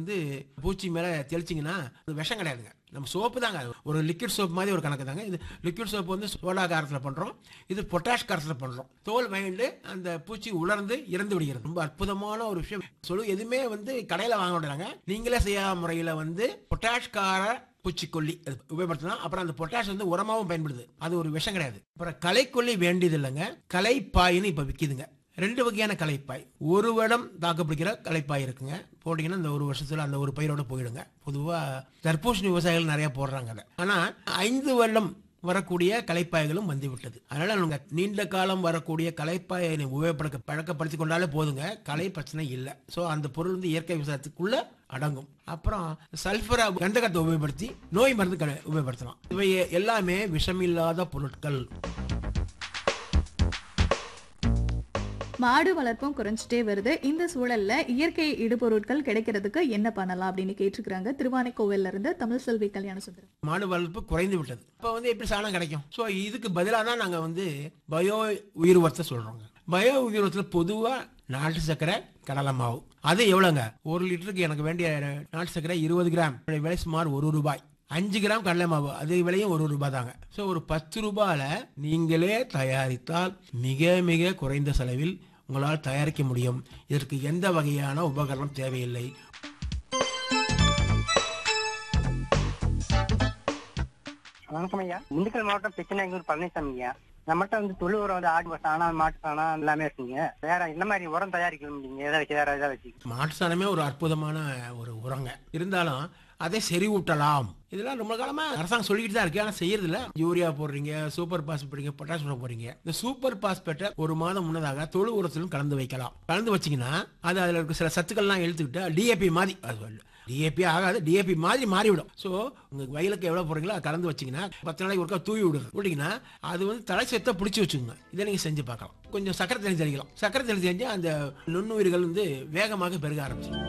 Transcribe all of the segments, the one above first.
வந்து பூச்சி மேல தெளிச்சிங்கன்னா அது விஷம் கிடையாதுங்க நம்ம சோப்பு தாங்க அது. ஒரு லிக்விட் சோப் மாதிரி ஒரு கணக்கு தாங்க இது லிக்விட் சோப்பு வந்து சோடா காரத்தில் பண்றோம் இது பொட்டாஷ் காரத்தில் பண்றோம் தோல் மைண்டு அந்த பூச்சி உலர்ந்து இறந்து விடுகிறது ரொம்ப அற்புதமான ஒரு விஷயம் சொல்லு எதுவுமே வந்து கடையில் வாங்க விடுறாங்க நீங்களே செய்யாத முறையில் வந்து பொட்டாஷ் கார பூச்சிக்கொல்லி அது உபயோகப்படுத்தலாம் அப்புறம் அந்த பொட்டாஷ் வந்து உரமாகவும் பயன்படுது அது ஒரு விஷம் கிடையாது அப்புறம் களைக்கொல்லி வேண்டியது இல்லைங்க களைப்பாயின்னு இப்போ விற்கிதுங்க ரெண்டு வகையான களைப்பாய் ஒரு வருடம் தாக்குப்பிடிக்கிற களைப்பாய் இருக்குங்க போட்டிங்கன்னா இந்த ஒரு வருஷத்துல அந்த ஒரு பயிரோட போயிடுங்க பொதுவாக தர்பூசணி விவசாயிகள் நிறைய போடுறாங்க அதை ஆனால் ஐந்து வருடம் வரக்கூடிய களைப்பாய்களும் வந்து விட்டது அதனால நம்ம நீண்ட காலம் வரக்கூடிய களைப்பாயை நீங்க உபயோகப்படுத்த பழக்கப்படுத்தி கொண்டாலே போதுங்க களை பிரச்சனை இல்லை ஸோ அந்த பொருள் வந்து இயற்கை விவசாயத்துக்குள்ள அடங்கும் அப்புறம் சல்ஃபரா கந்தகத்தை உபயோகப்படுத்தி நோய் மருந்து க- உபயோகப்படுத்தலாம் இவை எல்லாமே விஷமில்லாத பொருட்கள் மாடு வளர்ப்பும் குறைஞ்சிட்டே வருது இந்த சூழல்ல இயற்கை இடுபொருட்கள் கிடைக்கிறதுக்கு என்ன பண்ணலாம் அப்படின்னு கேட்டிருக்கிறாங்க திருவானைக்கோவில்ல இருந்து தமிழ் செல்வி கல்யாண சுந்தரம் மாடு வளர்ப்பு குறைந்து விட்டது இப்போ வந்து எப்படி சாணம் கிடைக்கும் ஸோ இதுக்கு பதிலாக தான் நாங்கள் வந்து பயோ உயிர் உரத்தை சொல்கிறோங்க பயோ உயிர் உரத்தில் பொதுவாக நாட்டு சர்க்கரை கடலை மாவு அது எவ்வளோங்க ஒரு லிட்டருக்கு எனக்கு வேண்டிய நாட்டு சர்க்கரை இருபது கிராம் இதோட விலை சுமார் ஒரு ரூபாய் அஞ்சு கிராம் கடலை மாவு அது விலையும் ஒரு ரூபாய் தாங்க ஸோ ஒரு பத்து ரூபாயில் நீங்களே தயாரித்தால் மிக மிக குறைந்த செலவில் உங்களால் தயாரிக்க முடியும் இதற்கு எந்த வகையான உபகரணம் தேவையில்லை வணக்கம் ஐயா திண்டுக்கல் மாவட்டம் பெச்சநாயக்கூர் பழனிசாமி ஐயா நம்மகிட்ட வந்து தொழு உரம் வந்து ஆடு சாணம் மாட்டு சாணம் எல்லாமே இருக்குங்க வேற என்ன மாதிரி உரம் தயாரிக்கணும் நீங்க எதை வச்சு வேற எதை வச்சு மாட்டு சாணமே ஒரு அற்புதமான ஒரு உரங்க இருந்தாலும் அதை செறிவூட்டலாம் இதெல்லாம் ரொம்ப காலமா அரசாங்கம் சொல்லிக்கிட்டு தான் இருக்கு ஆனா செய்யறது இல்ல யூரியா போடுறீங்க சூப்பர் பாஸ்பேட் போடுறீங்க பொட்டாஷ் உரம் போடுறீங்க இந்த சூப்பர் பாஸ்பேட்டை ஒரு மாதம் முன்னதாக தொழு உரத்திலும் கலந்து வைக்கலாம் கலந்து வச்சீங்கன்னா அது அதுல இருக்க சில சத்துக்கள்லாம் இழுத்துக்கிட்டு டிஏபி மாதிரி அது டிஏபி ஆகாது டிஏபி மாதிரி மாறிவிடும் ஸோ உங்க வயலுக்கு எவ்வளவு போடுறீங்களோ அதை கலந்து வச்சீங்கன்னா பத்து நாளைக்கு ஒருக்கா தூவி விடுறது விட்டீங்கன்னா அது வந்து தலை செத்தை பிடிச்சி வச்சுக்கோங்க இதை நீங்க செஞ்சு பார்க்கலாம் கொஞ்சம் சக்கரை தண்ணி தெளிக்கலாம் சக்கரை தண்ணி தெளிஞ்சு அந்த நுண்ணுயிர்கள் வந்து வேகமாக பெருக ஆரம்பிச்சிடும்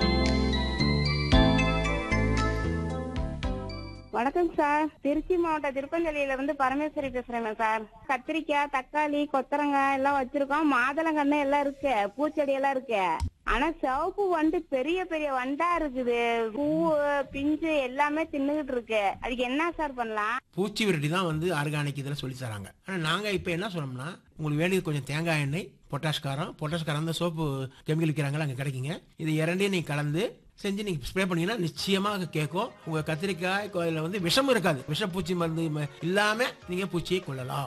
வணக்கம் சார் திருச்சி மாவட்டம் திருப்பஞ்சலியில இருந்து பரமேஸ்வரி பேசுறேங்க சார் கத்திரிக்காய் தக்காளி கொத்தரங்காய் எல்லாம் வச்சிருக்கோம் மாதுளங்கன்னு எல்லாம் இருக்கு பூச்செடி எல்லாம் இருக்கு ஆனா சிவப்பு வண்டு பெரிய பெரிய வண்டா இருக்குது பூ பிஞ்சு எல்லாமே தின்னுகிட்டு இருக்கு அதுக்கு என்ன சார் பண்ணலாம் பூச்சி விரட்டி தான் வந்து ஆர்கானிக் இதில் சொல்லி தராங்க ஆனால் நாங்கள் இப்போ என்ன சொன்னோம்னா உங்களுக்கு வேண்டியது கொஞ்சம் தேங்காய் எண்ணெய் பொட்டாஷ் காரம் பொட்டாஷ் காரம் அந்த சோப்பு கெமிக்கல் விற்கிறாங்களா அங்கே கிடைக்குங்க இது இரண்டையும் நீங்கள் கலந்து செஞ்சு நீங்கள் ஸ்ப்ரே பண்ணீங்கன்னா நிச்சயமாக கேட்கும் உங்கள் கத்திரிக்காய் இதில் வந்து விஷம் இருக்காது விஷப்பூச்சி மருந்து ம- இல்லாம நீங்கள் பூச்சியை கொள்ளலாம்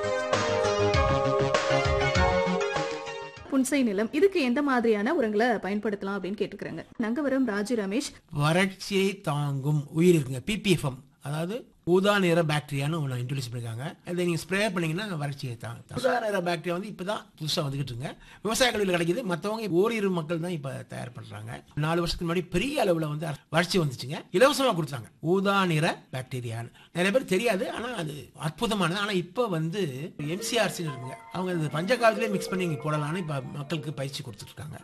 புன்சை நிலம் இதுக்கு எந்த மாதிரியான உரங்களை பயன்படுத்தலாம் அப்படின்னு கேட்டுக்கிறாங்க நங்கவரம் ராஜு ரமேஷ் வறட்சியை தாங்கும் உயிர் இருக்குங்க பிபிஎஃப்எம் அதாவது ஊதா நிற பாக்டீரியான்னு ஒன்று இன்ட்ரடியூஸ் பண்ணிருக்காங்க அதை நீங்கள் ஸ்ப்ரே பண்ணீங்கன்னா வறட்சியை தாங்க ஊதா நிற பாக்டீரியா வந்து இப்போ தான் புதுசாக வந்துகிட்டு இருக்குங்க விவசாய கல்வியில் கிடைக்குது மற்றவங்க ஓரிரு மக்கள் தான் இப்போ தயார் பண்ணுறாங்க நாலு வருஷத்துக்கு முன்னாடி பெரிய அளவில் வந்து வறட்சி வந்துச்சுங்க இலவசமாக கொடுத்தாங்க ஊதா நிற பாக்டீரியான்னு நிறைய பேர் தெரியாது ஆனால் அது அற்புதமானது ஆனால் இப்போ வந்து எம்சிஆர்சின்னு இருக்குங்க அவங்க இந்த பஞ்ச காலத்திலே மிக்ஸ் பண்ணி இங்கே போடலான்னு இப்போ மக்களுக்கு பயிற்சி கொடுத்துட்டு இருக்காங்க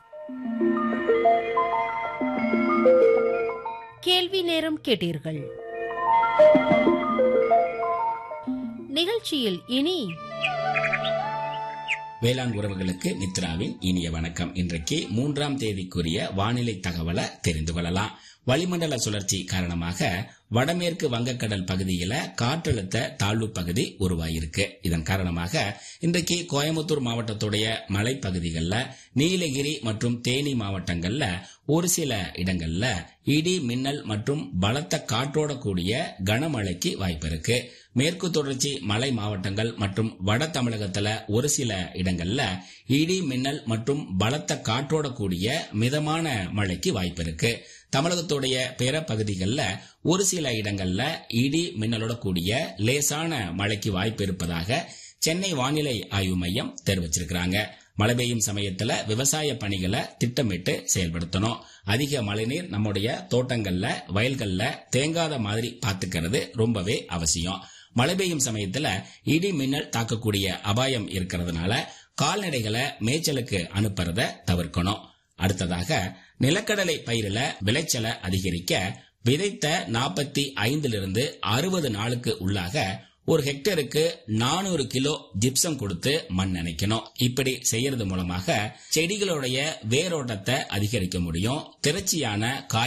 கேள்வி நேரம் கேட்டீர்கள் நிகழ்ச்சியில் இனி வேளாண் உறவுகளுக்கு நித்ராவின் இனிய வணக்கம் இன்றைக்கு மூன்றாம் தேதிக்குரிய வானிலை தகவலை தெரிந்து கொள்ளலாம் வளிமண்டல சுழற்சி காரணமாக வடமேற்கு வங்கக்கடல் பகுதியில காற்றழுத்த தாழ்வு பகுதி உருவாயிருக்கு இதன் காரணமாக இன்றைக்கு கோயம்புத்தூர் மாவட்டத்துடைய மலைப்பகுதிகளில் நீலகிரி மற்றும் தேனி மாவட்டங்கள்ல ஒரு சில இடங்கள்ல இடி மின்னல் மற்றும் பலத்த காற்றோட கூடிய கனமழைக்கு வாய்ப்பு இருக்கு மேற்கு தொடர்ச்சி மலை மாவட்டங்கள் மற்றும் வட தமிழகத்துல ஒரு சில இடங்கள்ல இடி மின்னல் மற்றும் பலத்த காற்றோட கூடிய மிதமான மழைக்கு வாய்ப்பு இருக்கு தமிழகத்துடைய பிற பகுதிகளில் ஒரு சில இடங்கள்ல இடி மின்னலோட கூடிய லேசான மழைக்கு வாய்ப்பு இருப்பதாக சென்னை வானிலை ஆய்வு மையம் தெரிவிச்சிருக்கிறாங்க மழை பெய்யும் சமயத்துல விவசாய பணிகளை திட்டமிட்டு செயல்படுத்தணும் அதிக மழைநீர் நம்முடைய தோட்டங்கள்ல வயல்கள்ல தேங்காத மாதிரி பார்த்துக்கிறது ரொம்பவே அவசியம் மழை பெய்யும் சமயத்துல இடி மின்னல் தாக்கக்கூடிய அபாயம் இருக்கிறதுனால கால்நடைகளை மேய்ச்சலுக்கு அனுப்புறத தவிர்க்கணும் அடுத்ததாக நிலக்கடலை பயிரில விளைச்சலை அதிகரிக்க விதைத்த நாற்பத்தி ஐந்திலிருந்து அறுபது நாளுக்கு உள்ளாக ஒரு ஹெக்டருக்கு நானூறு கிலோ ஜிப்சம் கொடுத்து மண் நினைக்கணும் இப்படி செய்யறது மூலமாக செடிகளுடைய வேரோட்டத்தை அதிகரிக்க முடியும் திரட்சியான காய்